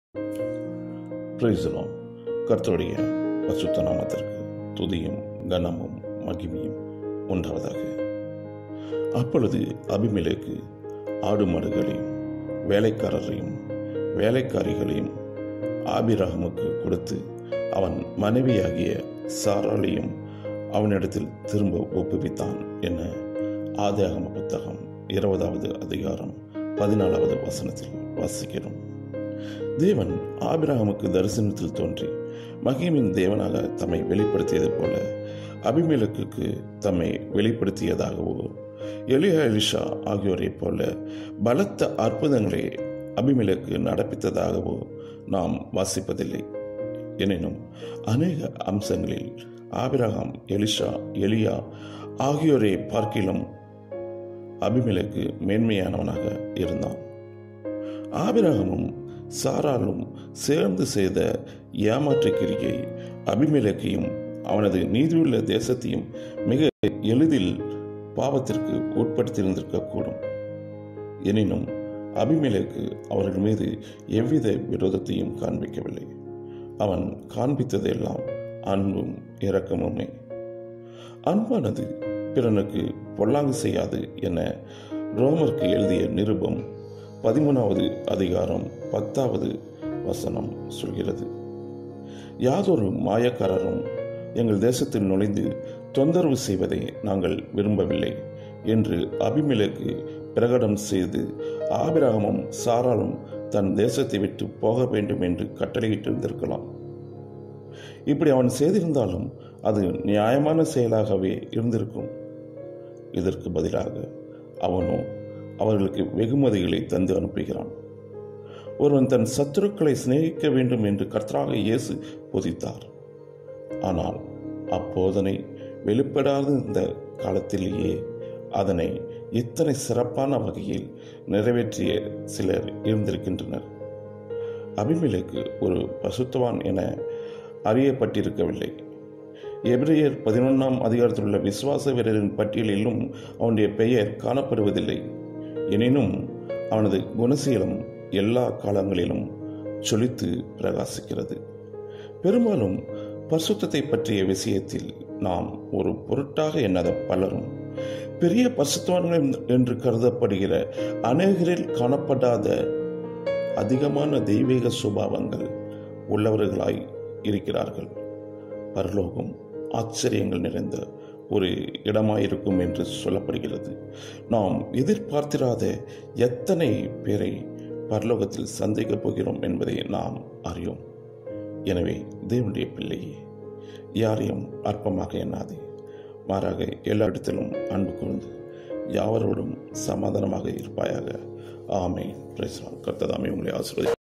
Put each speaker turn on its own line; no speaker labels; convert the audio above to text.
பிரைசலாம் கர்த்தருடைய பசுத்த நாமத்திற்கு துதியும் கனமும் மகிமையும் உண்டாவதாக அப்பொழுது அபிமெலேக்கு ஆடு மாடுகளையும் வேலைக்காரரையும் வேலைக்காரிகளையும் ஆபிரகமுக்கு கொடுத்து அவன் மனைவியாகிய சாராளையும் அவனிடத்தில் திரும்ப ஒப்புவித்தான் என ஆதியாகம புத்தகம் இருபதாவது அதிகாரம் பதினாலாவது வசனத்தில் வாசிக்கிறோம் தேவன் ஆபிரகாமுக்கு தரிசனத்தில் தோன்றி மகிமின் தேவனாக தம்மை வெளிப்படுத்தியது போல அபிமேலக்குக்கு தம்மை வெளிப்படுத்தியதாகவோ எலியா எலிஷா ஆகியோரைப் போல பலத்த அற்புதங்களை அபிமேலக்கு நடப்பித்ததாகவோ நாம் வாசிப்பதில்லை எனினும் அநேக அம்சங்களில் ஆபிரகாம் எலிஷா எலியா ஆகியோரை பார்க்கிலும் அபிமேலக்கு மேன்மையானவனாக இருந்தான் ஆபிரகமும் சாராலும் சேர்ந்து செய்த ஏமாற்று கிரியை அபிமேலக்கையும் அவனது நீதியுள்ள தேசத்தையும் மிக எளிதில் பாவத்திற்கு உட்படுத்தியிருந்திருக்கக்கூடும் எனினும் அபிமேலக்கு அவர்கள் மீது எவ்வித விரோதத்தையும் காண்பிக்கவில்லை அவன் காண்பித்ததெல்லாம் அன்பும் இரக்கமுமே அன்பானது பிறனுக்கு பொல்லாங்கு செய்யாது என ரோமருக்கு எழுதிய நிருபம் பதிமூணாவது அதிகாரம் பத்தாவது வசனம் சொல்கிறது யாதொரு மாயக்காரரும் எங்கள் தேசத்தில் நுழைந்து தொந்தரவு செய்வதை நாங்கள் விரும்பவில்லை என்று அபிமிலக்கு பிரகடம் செய்து ஆபிரகமும் சாராலும் தன் தேசத்தை விட்டு போக வேண்டும் என்று கட்டளையிட்டிருந்திருக்கலாம் இப்படி அவன் செய்திருந்தாலும் அது நியாயமான செயலாகவே இருந்திருக்கும் இதற்கு பதிலாக அவனோ அவர்களுக்கு வெகுமதிகளை தந்து அனுப்புகிறான் ஒருவன் தன் சத்துருக்களை சிநேகிக்க வேண்டும் என்று கர்த்தராக இயேசு போதித்தார் ஆனால் அப்போதனை வெளிப்படாத இந்த காலத்திலேயே அதனை இத்தனை சிறப்பான வகையில் நிறைவேற்றிய சிலர் இருந்திருக்கின்றனர் அபிமிலைக்கு ஒரு பசுத்தவான் என அறியப்பட்டிருக்கவில்லை எபிரேயர் பதினொன்றாம் அதிகாரத்தில் உள்ள விசுவாச வீரரின் பட்டியலிலும் அவனுடைய பெயர் காணப்படுவதில்லை எனினும் அவனது குணசீலம் எல்லா காலங்களிலும் சொலித்து பிரகாசிக்கிறது பெரும்பாலும் பரிசுத்தத்தை பற்றிய விஷயத்தில் நாம் ஒரு பொருட்டாக எண்ணாத பலரும் பெரிய பரிசுத்தவான்கள் என்று கருதப்படுகிற அநேகரில் காணப்படாத அதிகமான தெய்வீக சுபாவங்கள் உள்ளவர்களாய் இருக்கிறார்கள் பரலோகம் ஆச்சரியங்கள் நிறைந்த ஒரு இடமாயிருக்கும் என்று சொல்லப்படுகிறது நாம் எதிர்பார்த்திராத எத்தனை பேரை பரலோகத்தில் சந்திக்கப் போகிறோம் என்பதை நாம் அறியோம் எனவே தேவனுடைய பிள்ளையே யாரையும் அற்பமாக எண்ணாதே மாறாக எல்லா இடத்திலும் அன்பு கூர்ந்து யாவரோடும் சமாதானமாக இருப்பாயாக ஆமே கர்த்ததாமே உங்களை ஆசிர்வதி